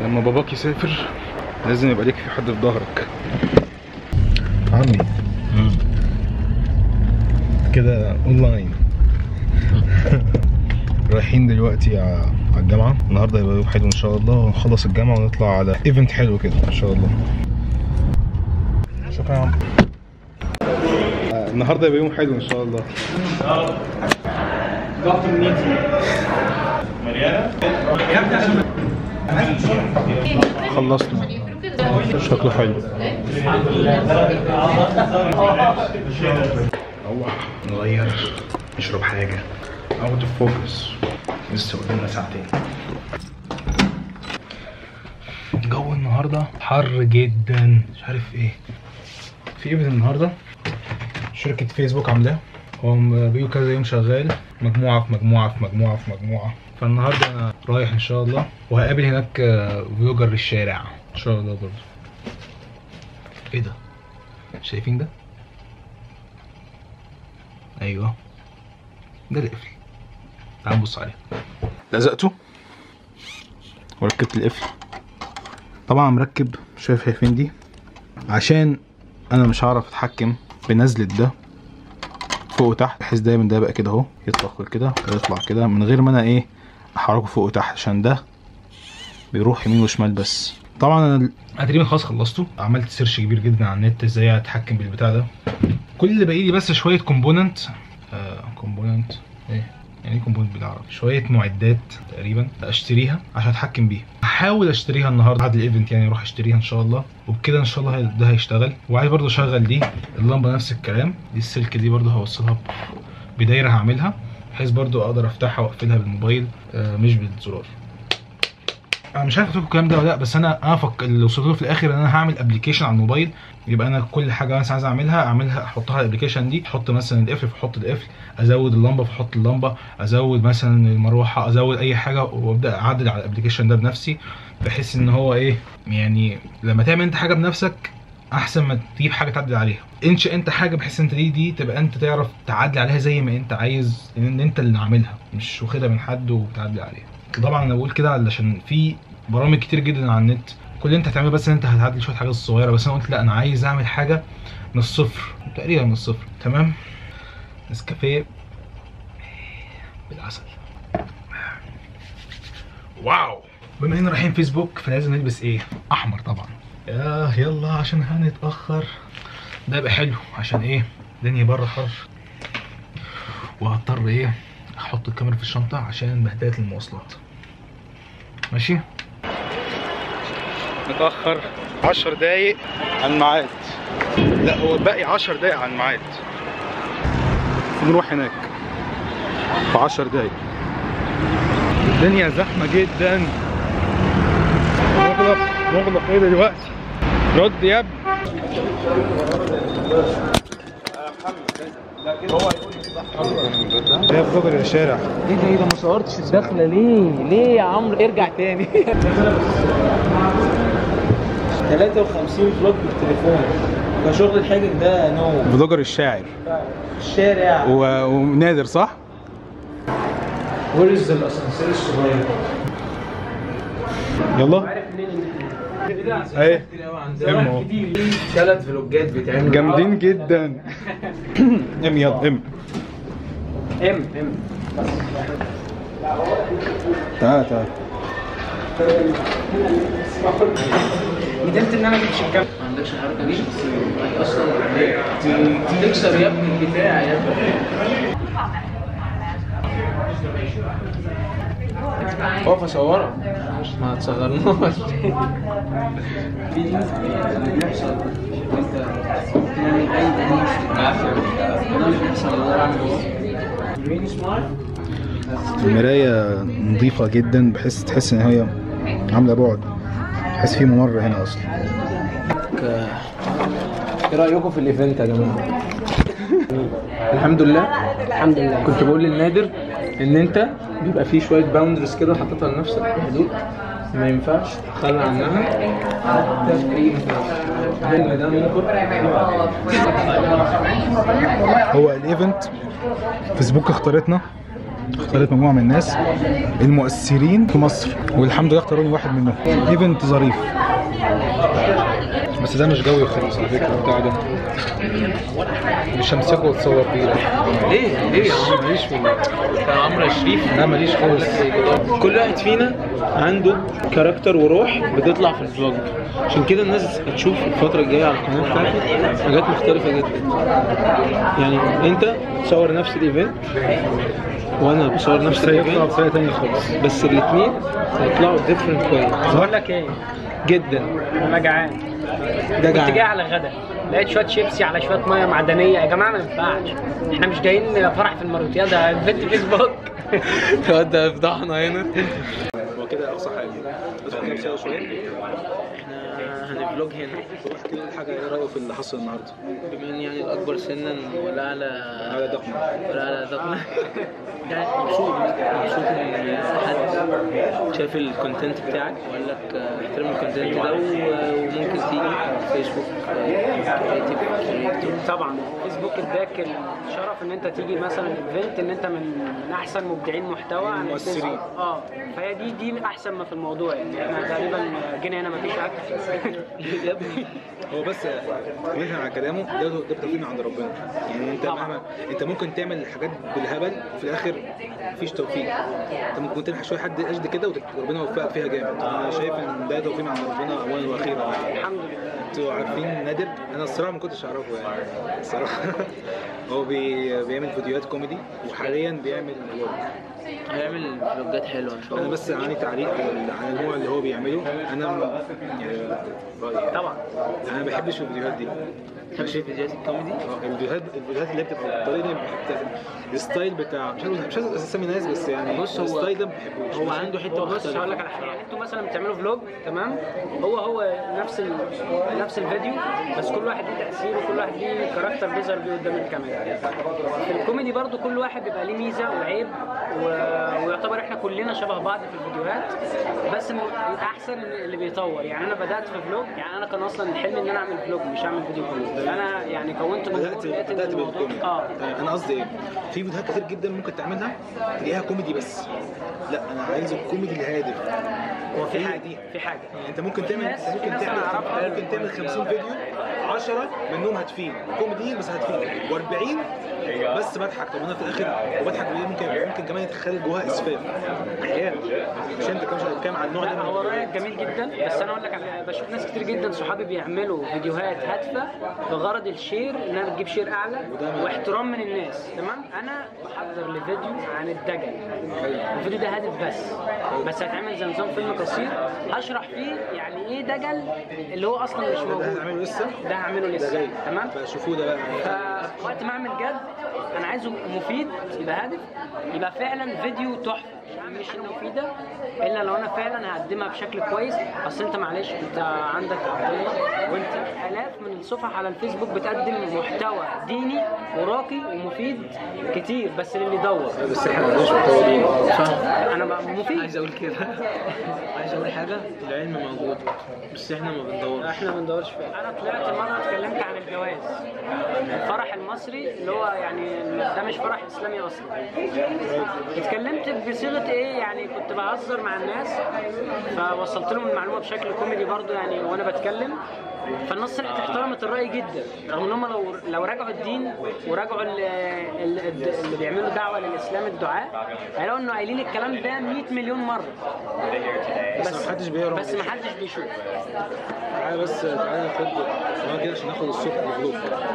لما باباك يسافر لازم يبقى ليك في حد في ظهرك عمي كده اونلاين رايحين دلوقتي ع- على الجامعة النهاردة يبقى يوم حلو ان شاء الله ونخلص الجامعة ونطلع على ايفنت حلو كده ان شاء الله شكرا يا عم آه، النهاردة يبقى يوم حلو ان شاء الله خلصنا شكله حلو روح نغير نشرب حاجة اوت اوف فوكس لسه قدامنا ساعتين الجو النهارده حر جدا مش عارف ايه في ايفنت النهارده شركة فيسبوك عاملاه هم بيقولوا كذا يوم شغال مجموعة في مجموعة في مجموعة في مجموعة فالنهارده انا رايح ان شاء الله وهقابل هناك آه، فلوجر الشارع ان شاء الله برضه ايه ده شايفين ده ايوه ده القفل تعال نبص عليه لزقته وركبت القفل طبعا مركب شايف شايفين دي عشان انا مش هعرف اتحكم بنزلة ده فوق وتحت بحيث دايما ده بقى كده اهو يدخل كده ويطلع كده من غير ما انا ايه احركه فوق وتحت عشان ده بيروح يمين وشمال بس طبعا انا أنا تقريبا خلاص خلصته عملت سيرش كبير جدا على النت ازاي اتحكم بالبتاع ده كل اللي باقي لي بس شويه كومبوننت كومبوننت ايه يعني ايه كومبوننت بالعربي شويه معدات تقريبا اشتريها عشان اتحكم بيها هحاول اشتريها النهارده بعد الايفنت يعني اروح اشتريها ان شاء الله وبكده ان شاء الله هي- ده هيشتغل وعايز برضه اشغل دي اللمبه نفس الكلام دي السلك دي برضه هوصلها بدايره هعملها بحيث برضه اقدر افتحها واقفلها بالموبايل آه، مش بالزرار انا مش عارف اقول لكم الكلام ده ولا لا بس انا انا فك... اللي وصلت له في الاخر ان انا هعمل ابلكيشن على الموبايل يبقى انا كل حاجه مثلا عايز اعملها اعملها احطها على الابلكيشن دي احط مثلا القفل فاحط القفل ازود اللمبه فاحط اللمبه ازود مثلا المروحه ازود اي حاجه وابدا اعدل على الابلكيشن ده بنفسي بحيث ان هو ايه يعني لما تعمل انت حاجه بنفسك احسن ما تجيب حاجه تعدل عليها انشا انت حاجه بحيث انت دي دي تبقى انت تعرف تعدل عليها زي ما انت عايز لان انت اللي عاملها مش واخدها من حد وبتعدل عليها طبعا انا بقول كده علشان في برامج كتير جدا على النت كل اللي انت هتعمله بس ان انت هتعدل شويه حاجات صغيره بس انا قلت لا انا عايز اعمل حاجه من الصفر تقريبا من الصفر تمام نسكافيه بالعسل واو بما اننا رايحين فيسبوك فلازم نلبس ايه احمر طبعا ياه يلا عشان هنتاخر ده يبقى حلو عشان ايه الدنيا بره حر وهضطر ايه احط الكاميرا في الشنطه عشان بهدله المواصلات ماشي متأخر 10 دقايق عن الميعاد لا هو باقي 10 دقايق عن الميعاد نروح هناك في 10 دقايق الدنيا زحمة جدا مغلق مغلق ايه دلوقتي رد يا ابني ده بلوجر يا شارع ايه ده ايه ده ما صورتش الدخله ليه؟ ليه يا عمرو ارجع تاني 53 فلوج بالتليفون فشغل الحاجة ده نو بلوجر الشاعر الشارع و... ونادر صح؟ ويرز الاسانسير الصغير يلا عارف منين اهي كتير قوي ام عندنا اهو ثلاث فلوجات بيتعملوا جامدين جدا ام يلا ام ام ام تعال تعال ندمت ان انا مش الكاميرا ما عندكش الحركه دي هي اصلا ت- تكسر يا ابني البتاع يا ابني اقف اصورك ما تصغرناش في دي اللي بيحصل انت تعمل اي دنيا عافيه ده اللي بيحصل انا بعمل ايه؟ ريلي سمارت المراية نظيفة جدا بحيث تحس ان هي عاملة بعد تحس في ممر هنا اصلا ايه رايكم في الايفنت يا جماعه الحمد لله الحمد لله كنت بقول للنادر ان انت بيبقى فيه شويه باوندرز كده حاططها لنفسك حدود ما ينفعش تتخلى عنها حتى في اي مكان ان ده ممكن هو الايفنت فيسبوك اختارتنا اختارت مجموعه من الناس المؤثرين في مصر والحمد لله اختاروني واحد منهم ايفنت ظريف بس ده مش جوي خالص على فكره بتاع ده مش همسكه واتصور بيه لا. ليه ليه يا عمرو ماليش في ال- كان عمرو شريف لا ماليش خالص كل واحد فينا عنده كاركتر وروح بتطلع في الفلوج عشان كده الناس هتشوف الفترة الجاية على القناة بتاعتي حاجات مختلفة جدا يعني انت بتصور نفس الايفنت وانا بصور نفس بس هيطلع الايفنت بطريقه تانيه خالص بس الاثنين هيطلعوا ديفرنت كويس بقول لك ايه جدا انا جعان ده كنت جاي جعان على غدا لقيت شويه شيبسي على شويه ميه معدنيه يا جماعه ما ينفعش احنا مش جايين فرح في الماروتيه ده ايفنت فيسبوك الواد ده فضحنا هنا هو كده اقصى حاجه ادخل كام ساعه شويه احنا هنفلوج هنا احكي لي حاجه ايه رايك في اللي حصل النهارده بما اني يعني الاكبر سنا والاعلى على دقمه والاعلى دقنا يعني مبسوط مبسوط ان حد شاف الكونتنت بتاعك وقال لك اه، احترم الكونتنت ده و- وممكن تيجي فيسبوك كريتيف كريتور طبعا فيسبوك اداك الشرف ان انت تيجي مثلا ايفنت ان انت من من احسن مبدعين محتوى عن مؤثرين. الفيسبوك. اه فهي دي دي من احسن ما في الموضوع يعني احنا تقريبا جينا هنا مفيش اكل يا ابني هو بس بعيدا عن كلامه ده ده بتوفيق من عند ربنا يعني انت طبعا. مهما انت ممكن تعمل حاجات بالهبل وفي الاخر مفيش توفيق انت ممكن تلحق شويه حد قد كده وربنا يوفقك فيها جامد انا شايف ان ده توفيق من عند ربنا اولا واخيرا الحمد لله انتوا عارفين نادر انا الصراحه ما كنتش اعرفه يعني الصراحه هو بي... بيعمل فيديوهات كوميدي وحاليا بيعمل فلوج هيعمل فلوجات حلوه ان شاء انا الله بس عندي تعليق على ال- على النوع اللي هو بيعمله انا م- يعني رايي طبعا انا ما بحبش الفيديوهات دي تمشي فيديوهات الكوميدي اه الفيديوهات الفيديوهات اللي هي بتبقى بالطريقه دي بتاعت الستايل بتاع مش عارف مش عارف اسمي ناس بس يعني بص هو- الستايل ده ما بحبوش هو عنده حته هو بص هقول لك مختلفه على حاجه يعني انتوا مثلا بتعملوا فلوج تمام هو هو نفس ال... نفس الفيديو بس كل واحد ليه تاثير وكل واحد ليه كاركتر بيظهر بيه قدام الكاميرا في الكوميدي برضو كل واحد بيبقى ليه ميزه وعيب و... ويعتبر احنا كلنا شبه بعض في الفيديوهات بس م- الاحسن اللي بيطور يعني انا بدات في فلوج يعني انا كان اصلا الحلم ان انا اعمل فلوج مش اعمل فيديو كوميدي انا يعني كونت بدات جمهور لقيت إن بدات الموضوع- بالكوميدي اه آه، انا قصدي ايه في فيديوهات كتير جدا ممكن تعملها تلاقيها كوميدي بس لا انا عايز الكوميدي الهادف هو في هي حاجه دي. في حاجه يعني انت ممكن تعمل ناس- في ممكن ناس تعمل أنا أعرفها. ممكن تعمل 50 فيديو 10 منهم هتفيد كوميديين بس هتفيد و40 بس بضحك طب انا في الاخر وبضحك بيه ممكن ممكن كمان يتخيل جواها اسفاف احيانا مش انت كمان بتتكلم عن النوع ده لا من هو الفيديوهات. رايك جميل جدا بس انا اقول لك على بشوف ناس كتير جدا صحابي بيعملوا فيديوهات هادفه بغرض الشير انها بتجيب شير اعلى واحترام من الناس تمام انا بحضر لفيديو عن الدجل الفيديو ده هادف بس بس هيتعمل زي نظام فيلم قصير هشرح فيه يعني ايه دجل اللي هو اصلا مش ده موجود هتعمله لسه ده هعمله ده لسه جاي تمام فشوفوه ده بقى فوقت ما اعمل جد انا عايزه مفيد يبقى هادف يبقى فعلا فيديو تحفه مش هعمل حاجه مفيده الا لو انا فعلا هقدمها بشكل كويس اصل انت معلش انت عندك عبد الله وانت الاف من الصفح على الفيسبوك بتقدم محتوى ديني وراقي ومفيد كتير بس للي يدور بس احنا مالناش مطورين صح انا بقى مفيد عايز اقول كده عايز اقول حاجه العلم موجود بس احنا ما بندورش احنا ما بندورش فيه انا طلعت مره اتكلمت عن الجواز الفرح المصري اللي هو يعني ده مش فرح اسلامي اصلا اتكلمت بصيغه ايه يعني كنت بهزر مع الناس فوصلت لهم المعلومه بشكل كوميدي برضو يعني وانا بتكلم فالناس طلعت احترمت الراي جدا رغم ان هم لو لو راجعوا الدين وراجعوا ال- ال- ال- اللي بيعملوا دعوه للاسلام الدعاء هيلاقوا انه قايلين الكلام ده 100 مليون مره بس محدش بيقرا بس ما حدش بيشوف تعالى بس تعالى ناخد كمان كده عشان ناخد الصوت الفلوج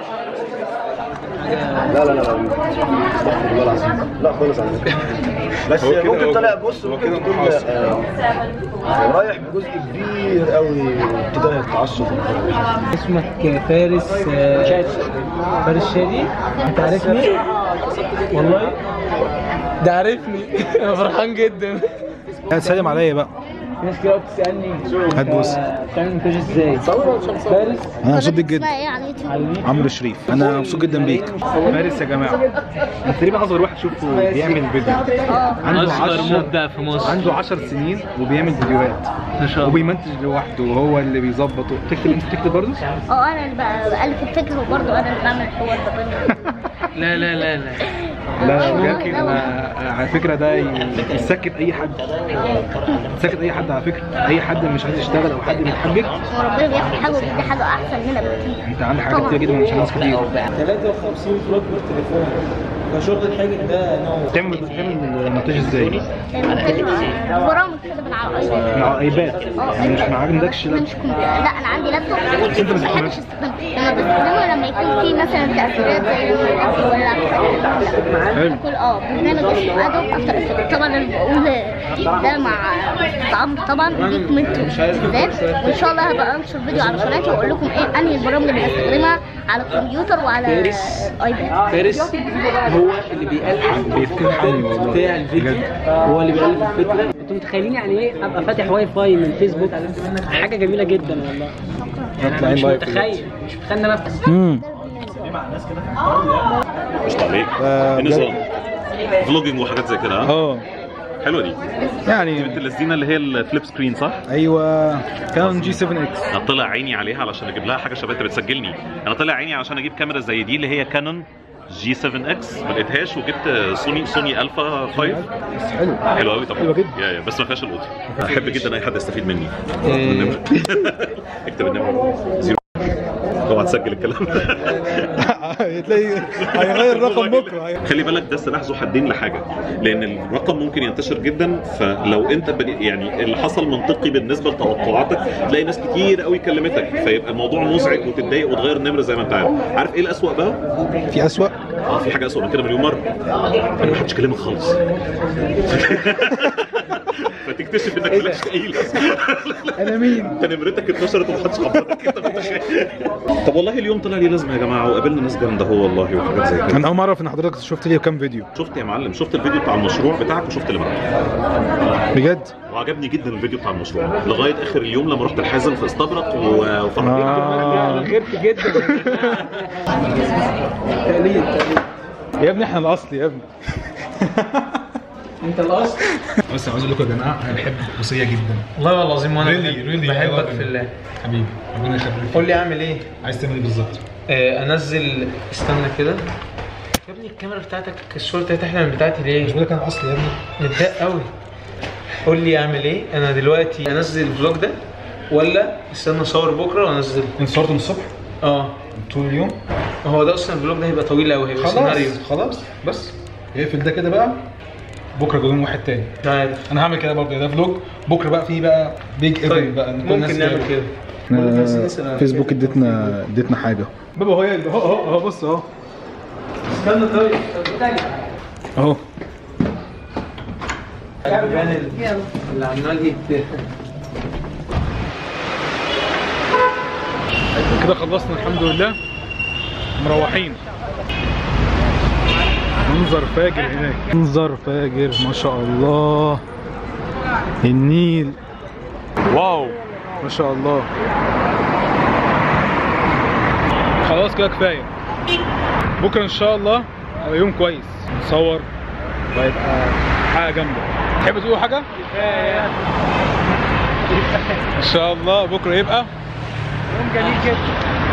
لا لا لا لا استغفر الله العظيم لا خالص على فكره بس هو كده ممكن هو- طلع بص هو ممكن كده تكون محاصر. آه، رايح بجزء كبير قوي اتجاه التعصب اسمك فارس فارس شادي انت عارفني والله ده عارفني انا فرحان جدا هتسلم عليا بقى ناس كده بتسالني هتبص. بتعمل مونتاج ازاي فارس انا مبسوط بيك جدا اسمها ايه على اليوتيوب؟ عمرو شريف انا مبسوط جدا بيك فارس يا جماعه انا تقريبا اصغر واحد شفته بيعمل فيديو عنده اصغر 10 مبدع في مصر عنده 10 سنين وبيعمل فيديوهات ما شاء الله وبيمنتج لوحده وهو اللي بيظبطه بتكتب انت بتكتب برضه؟ اه انا اللي بقى- بألف الفكر وبرضه انا اللي بعمل الحوار ده كله لا لا لا لا لا بجد انا على فكره ده يسكت اي حد يسكت اي حد على فكره اي حد مش عايز يشتغل او حد بيتحجج وربنا بياخد حاجه وبيدي حاجه احسن منها بكتير انت عندك حاجات كتير جدا مش ناس كتير 53 فلوت بالتليفون فشغل الحاجة ده نوع بتعمل بتعمل المونتاج ازاي؟ برامج كده من على الايباد مع ايباد يعني مش ما عندكش انا مش كمبيوتر لا انا عندي لابتوب بس ما بحبش استخدمه لما بستخدمه لما يكون فيه مثلا تاثيرات زي لما الاكل ولا حلو. كل اه برنامج اسمه ادوب افتر افكت طبعا انا بقول ده مع طعم طبعا ودي كومنت بالذات وان شاء الله هبقى انشر فيديو على قناتي واقول لكم ايه انهي البرامج اللي بستخدمها على الكمبيوتر وعلى ايباد فارس هو اللي بيألف بيتكلم والله. بتاع الفيديو هو اللي بيألف الفكرة انتوا متخيلين يعني ايه ابقى فاتح واي فاي من فيسبوك حاجه جميله جدا والله انا مش متخيل مش متخيل ان انا افتح امم مش عليك آه، ايه النظام فلوجينج وحاجات زي كده ها اه حلوه دي يعني بنت اللذينه اللي هي الفليب سكرين صح؟ ايوه كان جي 7 اكس انا طلع عيني عليها علشان اجيب لها حاجه شبه انت بتسجلني انا طلع عيني علشان اجيب كاميرا زي دي اللي هي كانون جي 7 اكس ما لقيتهاش وجبت سوني سوني الفا 5 بس حلو حلو قوي طبعا حلوة جدا. يا يا بس ما فيهاش الاوتو احب جدا اي حد يستفيد مني النمرة. اكتب النمره زيرو اوعى تسجل الكلام تلاقي هيغير الرقم بكره خلي بالك ده سلاح ذو حدين لحاجه لان الرقم ممكن ينتشر جدا فلو انت بني يعني اللي حصل منطقي بالنسبه لتوقعاتك تلاقي ناس كتير قوي كلمتك فيبقى الموضوع مزعج وتتضايق وتغير النمره زي ما انت عارف عارف ايه الاسوأ بقى؟ في اسوأ اه في حاجه اسوأ من كده مليون مره ان محدش كلمك خالص فتكتشف انك مالكش اي لازمه انا مين انت نمرتك اتنشرت ومحدش خبرك انت متخيل طب والله اليوم طلع لي لازمه يا جماعه وقابلنا ناس جامده هو والله وحاجات زي كده انا اول مره اعرف ان حضرتك شفت لي كام فيديو شفت يا معلم شفت الفيديو بتاع المشروع بتاعك وشفت اللي بعده بجد وعجبني جدا الفيديو بتاع المشروع لغايه اخر اليوم لما رحت الحازم في استبرق و- وفرحت آه. غيرت جدا تقليد تقليد يا ابني احنا الاصل يا ابني انت الاصل بس عاوز اقول لكم يا جماعه انا بحب الروسيه جدا والله والله العظيم وانا Really, بحب- really, I بحبك love في you. الله حبيبي ربنا يخليك قول لي اعمل ايه عايز تعمل ايه بالظبط آه، انزل استنى كده يا ابني الكاميرا بتاعتك الصوره بتاعتها احلى من بتاعتي مش ليه؟ بقول لك انا الاصل يا ابني متضايق قوي قول لي اعمل ايه انا دلوقتي انزل الفلوج ده ولا استنى اصور بكره وانزل انت صورت من الصبح اه طول اليوم هو ده اصلا الفلوج ده هيبقى طويل قوي هيبقى سيناريو خلاص خلاص بس اقفل ده كده بقى بكره جايبين واحد تاني مش عارف انا هعمل كده برضه ده فلوج بكره بقى فيه بقى بيج ايفنت طيب بقى إن كل الناس ممكن نعمل جاية. كده آه، فيسبوك اديتنا اديتنا حاجه بابا هو اهو اهو اهو بص اهو استنى طيب اهو البان اللي عمال يت كده خلصنا الحمد لله مروحين منظر فاجر هناك منظر فاجر ما شاء الله النيل واو ما شاء الله خلاص كده كفايه بكره ان شاء الله هيبقى يوم كويس نصور وهيبقى حاجه جامده تحب تقول حاجه ان شاء الله بكره يبقى يوم جميل جدا